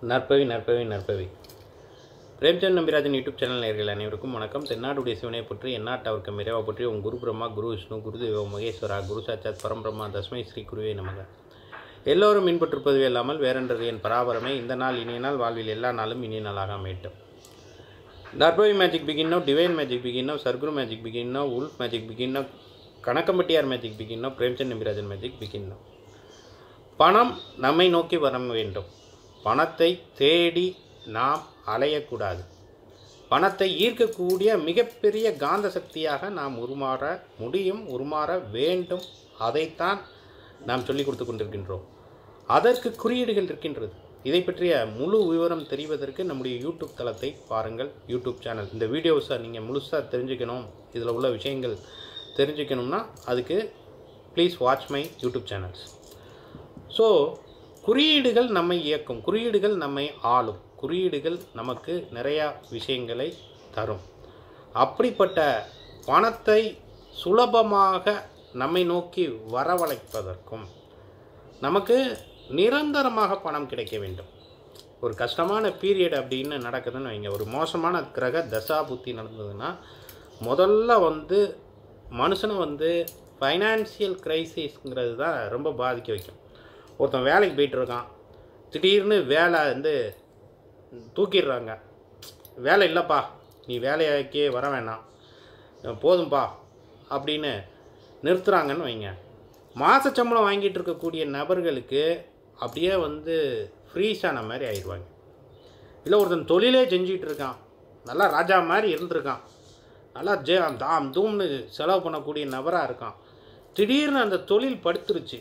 நற்பவி நற்பவி நற்பவி பிரேம்சந்த் நம்பிராஜன் யூடியூப் சேனல் நேர்கள் அனைவருக்கும் வணக்கம் தென்னாடுடைய சிவனை பற்றி எந்நாட்டவர்க்கம் இறைவா பற்றி உன் குரு பிரம்மா குரு விஷ்ணு குரு தேவ மகேஸ்வரா குரு சாட்சாத் பரம்பிரம்மா தஸ்மை ஸ்ரீ குருவே நமக எல்லோரும் மின்பற்றுப்பதுவே இல்லாமல் வேறென்றது என் பராபரமே இந்த நாள் இனிய நாள் வாழ்வில் எல்லா நாளும் இனிய நாளாக அமையட்டும் நற்பவி மேஜிக் பிகின்னோ டிவைன் மேஜிக் பிகின்னோ சர்க்குரு மேஜிக் பிகின்னோ உல்ஃப் மேஜிக் பிகின்னோ கணக்கம்பட்டியார் மேஜிக் பிகின்னோ பிரேம்சந்த் நம்பிராஜன் மேஜிக் பிகின்னோ பணம் நம்மை நோக்கி வர வேண்டும் பணத்தை தேடி நாம் அலையக்கூடாது பணத்தை ஈர்க்கக்கூடிய மிகப்பெரிய காந்த சக்தியாக நாம் உருமாற முடியும் உருமாற வேண்டும் அதைத்தான் நாம் சொல்லிக் கொடுத்து கொண்டிருக்கின்றோம் அதற்கு குறியீடுகள் இருக்கின்றது இதை பற்றிய முழு விவரம் தெரிவதற்கு நம்முடைய யூடியூப் தளத்தை பாருங்கள் யூடியூப் சேனல் இந்த வீடியோஸை நீங்கள் முழுசாக தெரிஞ்சுக்கணும் இதில் உள்ள விஷயங்கள் தெரிஞ்சுக்கணும்னா அதுக்கு please watch my YouTube channels so குறியீடுகள் நம்மை இயக்கும் குறியீடுகள் நம்மை ஆளும் குறியீடுகள் நமக்கு நிறையா விஷயங்களை தரும் அப்படிப்பட்ட பணத்தை சுலபமாக நம்மை நோக்கி வரவழைப்பதற்கும் நமக்கு நிரந்தரமாக பணம் கிடைக்க வேண்டும் ஒரு கஷ்டமான பீரியட் அப்படின்னு நடக்குதுன்னு வைங்க ஒரு மோசமான கிரக தசா புத்தி நடந்ததுன்னா முதல்ல வந்து மனுஷனை வந்து ஃபைனான்சியல் கிரைசிஸ்ங்கிறது தான் ரொம்ப பாதிக்க வைக்கும் ஒருத்தன் வேலைக்கு போயிட்டுருக்கான் திடீர்னு வேலை வந்து தூக்கிடுறாங்க வேலை இல்லைப்பா நீ வேலைக்கே வர வேணாம் போதும்பா அப்படின்னு நிறுத்துகிறாங்கன்னு வைங்க மாத சம்பளம் வாங்கிட்டு இருக்கக்கூடிய நபர்களுக்கு அப்படியே வந்து ஃப்ரீஸ் ஆன மாதிரி ஆயிடுவாங்க இல்லை ஒருத்தன் தொழிலே செஞ்சிகிட்டு இருக்கான் நல்லா ராஜா மாதிரி இருந்திருக்கான் நல்லா ஜே தாம் தூம்னு செலவு பண்ணக்கூடிய நபராக இருக்கான் திடீர்னு அந்த தொழில் படுத்துருச்சு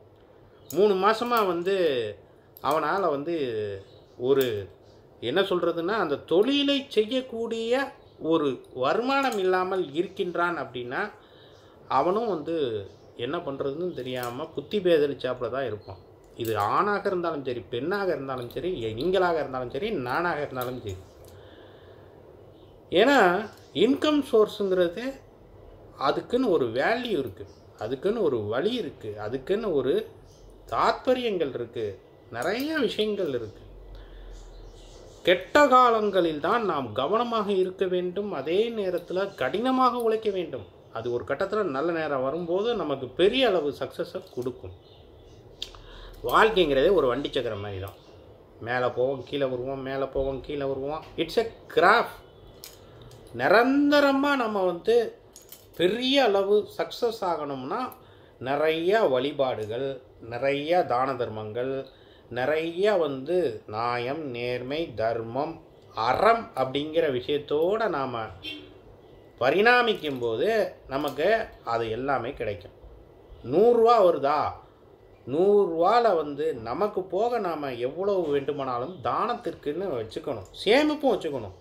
மூணு மாதமாக வந்து அவனால் வந்து ஒரு என்ன சொல்கிறதுன்னா அந்த தொழிலை செய்யக்கூடிய ஒரு வருமானம் இல்லாமல் இருக்கின்றான் அப்படின்னா அவனும் வந்து என்ன பண்ணுறதுன்னு தெரியாமல் புத்தி பேதலிச்சாப்புல தான் இருப்பான் இது ஆணாக இருந்தாலும் சரி பெண்ணாக இருந்தாலும் சரி நீங்களாக இருந்தாலும் சரி நானாக இருந்தாலும் சரி ஏன்னா இன்கம் சோர்ஸுங்கிறது அதுக்குன்னு ஒரு வேல்யூ இருக்குது அதுக்குன்னு ஒரு வழி இருக்குது அதுக்குன்னு ஒரு தாத்பரியங்கள் இருக்குது நிறைய விஷயங்கள் இருக்குது கெட்ட காலங்களில் தான் நாம் கவனமாக இருக்க வேண்டும் அதே நேரத்தில் கடினமாக உழைக்க வேண்டும் அது ஒரு கட்டத்தில் நல்ல நேரம் வரும்போது நமக்கு பெரிய அளவு சக்ஸஸை கொடுக்கும் வாழ்க்கைங்கிறதே ஒரு வண்டி சக்கரம் மாதிரி தான் மேலே போவோம் கீழே வருவோம் மேலே போவோம் கீழே வருவோம் இட்ஸ் எ கிராஃப்ட் நிரந்தரமாக நம்ம வந்து பெரிய அளவு சக்ஸஸ் ஆகணும்னா நிறைய வழிபாடுகள் நிறைய தான தர்மங்கள் நிறைய வந்து நியாயம் நேர்மை தர்மம் அறம் அப்படிங்கிற விஷயத்தோடு நாம் பரிணாமிக்கும் போது நமக்கு அது எல்லாமே கிடைக்கும் நூறுரூவா வருதா நூறுரூவாவில் வந்து நமக்கு போக நாம் எவ்வளவு வேண்டுமானாலும் தானத்திற்குன்னு வச்சுக்கணும் சேமிப்பும் வச்சுக்கணும்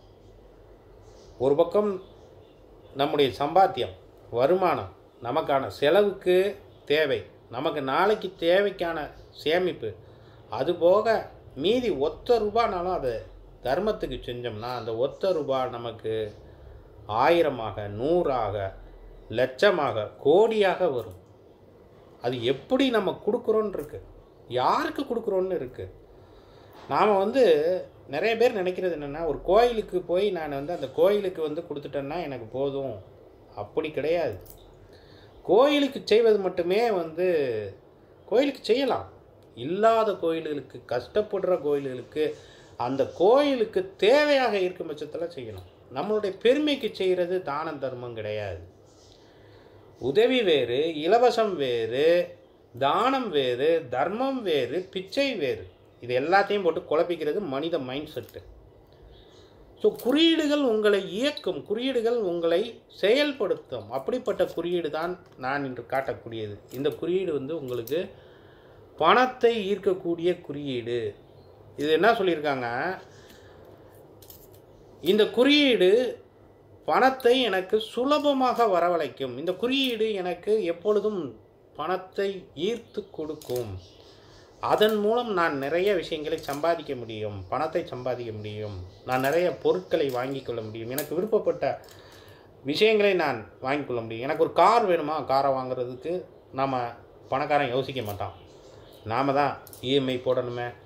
ஒரு பக்கம் நம்முடைய சம்பாத்தியம் வருமானம் நமக்கான செலவுக்கு தேவை நமக்கு நாளைக்கு தேவைக்கான சேமிப்பு அதுபோக மீதி ஒத்த ரூபானாலும் அதை தர்மத்துக்கு செஞ்சோம்னா அந்த ஒத்த ரூபா நமக்கு ஆயிரமாக நூறாக லட்சமாக கோடியாக வரும் அது எப்படி நம்ம கொடுக்குறோன்னு இருக்கு யாருக்கு கொடுக்குறோன்னு இருக்குது நாம் வந்து நிறைய பேர் நினைக்கிறது என்னென்னா ஒரு கோயிலுக்கு போய் நான் வந்து அந்த கோயிலுக்கு வந்து கொடுத்துட்டேன்னா எனக்கு போதும் அப்படி கிடையாது கோயிலுக்கு செய்வது மட்டுமே வந்து கோயிலுக்கு செய்யலாம் இல்லாத கோயில்களுக்கு கஷ்டப்படுற கோயில்களுக்கு அந்த கோயிலுக்கு தேவையாக இருக்கும் பட்சத்தில் செய்யணும் நம்மளுடைய பெருமைக்கு செய்கிறது தான தர்மம் கிடையாது உதவி வேறு இலவசம் வேறு தானம் வேறு தர்மம் வேறு பிச்சை வேறு இது எல்லாத்தையும் போட்டு குழப்பிக்கிறது மனித மைண்ட் செட்டு ஸோ குறியீடுகள் உங்களை இயக்கும் குறியீடுகள் உங்களை செயல்படுத்தும் அப்படிப்பட்ட குறியீடு தான் நான் இன்று காட்டக்கூடியது இந்த குறியீடு வந்து உங்களுக்கு பணத்தை ஈர்க்கக்கூடிய குறியீடு இது என்ன சொல்லியிருக்காங்க இந்த குறியீடு பணத்தை எனக்கு சுலபமாக வரவழைக்கும் இந்த குறியீடு எனக்கு எப்பொழுதும் பணத்தை ஈர்த்து கொடுக்கும் அதன் மூலம் நான் நிறைய விஷயங்களை சம்பாதிக்க முடியும் பணத்தை சம்பாதிக்க முடியும் நான் நிறைய பொருட்களை வாங்கி கொள்ள முடியும் எனக்கு விருப்பப்பட்ட விஷயங்களை நான் வாங்கி கொள்ள முடியும் எனக்கு ஒரு கார் வேணுமா காரை வாங்குறதுக்கு நம்ம பணக்காரன் யோசிக்க மாட்டான் நாம் தான் இஎம்ஐ போடணுமே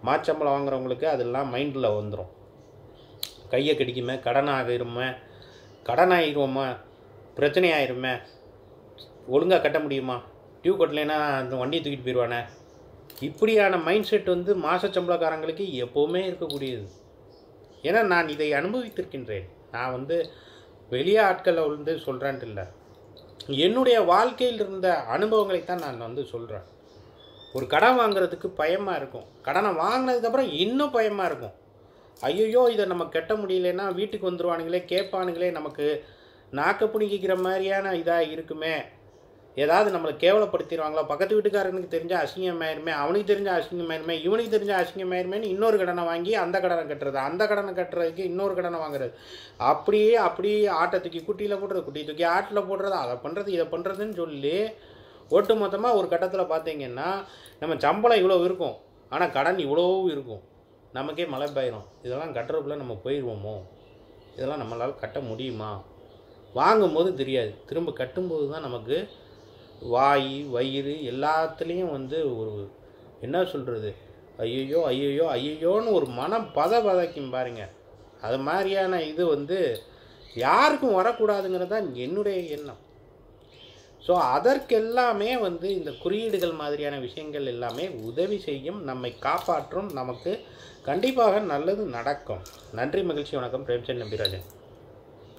மாச்சம்பளம் வாங்குறவங்களுக்கு அதெல்லாம் மைண்டில் வந்துடும் கையை கடிக்குமே கடன் ஆகிருமே கடன் ஆகிருவோமா பிரச்சனை ஆயிருமே ஒழுங்காக கட்ட முடியுமா டியூ கட்டலைன்னா அந்த வண்டியை தூக்கிட்டு போயிடுவானே இப்படியான மைண்ட் செட் வந்து மாச சம்பளக்காரங்களுக்கு எப்போவுமே இருக்கக்கூடியது ஏன்னா நான் இதை அனுபவித்திருக்கின்றேன் நான் வந்து வெளியே ஆட்களை வந்து சொல்கிறேன்ட்டு இல்லை என்னுடைய வாழ்க்கையில் இருந்த அனுபவங்களை தான் நான் வந்து சொல்கிறேன் ஒரு கடன் வாங்குறதுக்கு பயமாக இருக்கும் கடனை வாங்கினதுக்கப்புறம் இன்னும் பயமாக இருக்கும் ஐயோ இதை நம்ம கட்ட முடியலன்னா வீட்டுக்கு வந்துருவானுங்களே கேட்பானுங்களே நமக்கு நாக்க பிடிக்கிற மாதிரியான இதாக இருக்குமே ஏதாவது நம்மளை கேவலப்படுத்திடுவாங்களா பக்கத்து வீட்டுக்காரனுக்கு தெரிஞ்ச அசிங்கமாயிருமே அவனுக்கு தெரிஞ்ச அசிங்கமாயிருமே இவனுக்கு தெரிஞ்ச அசிங்கமாயிருமேன்னு இன்னொரு கடனை வாங்கி அந்த கடனை கட்டுறது அந்த கடனை கட்டுறதுக்கு இன்னொரு கடனை வாங்குறது அப்படியே அப்படியே ஆட்டை தூக்கி குட்டியில் போடுறது குட்டி தூக்கி ஆட்டில் போடுறது அதை பண்ணுறது இதை பண்ணுறதுன்னு சொல்லி ஒட்டு மொத்தமாக ஒரு கட்டத்தில் பார்த்தீங்கன்னா நம்ம சம்பளம் இவ்வளோ இருக்கும் ஆனால் கடன் இவ்வளோ இருக்கும் நமக்கே மழை பெய்யும் இதெல்லாம் கட்டுறதுக்குள்ளே நம்ம போயிடுவோமோ இதெல்லாம் நம்மளால் கட்ட முடியுமா வாங்கும்போது தெரியாது திரும்ப கட்டும்போது தான் நமக்கு வாய் வயிறு எல்லாத்துலேயும் வந்து ஒரு என்ன சொல்கிறது ஐயையோ ஐயையோ ஐயையோன்னு ஒரு மனம் பத பதைக்கும் பாருங்க அது மாதிரியான இது வந்து யாருக்கும் வரக்கூடாதுங்கிறது தான் என்னுடைய எண்ணம் ஸோ அதற்கெல்லாமே வந்து இந்த குறியீடுகள் மாதிரியான விஷயங்கள் எல்லாமே உதவி செய்யும் நம்மை காப்பாற்றும் நமக்கு கண்டிப்பாக நல்லது நடக்கும் நன்றி மகிழ்ச்சி வணக்கம் பிரேம்சந்த் நம்பிராஜன்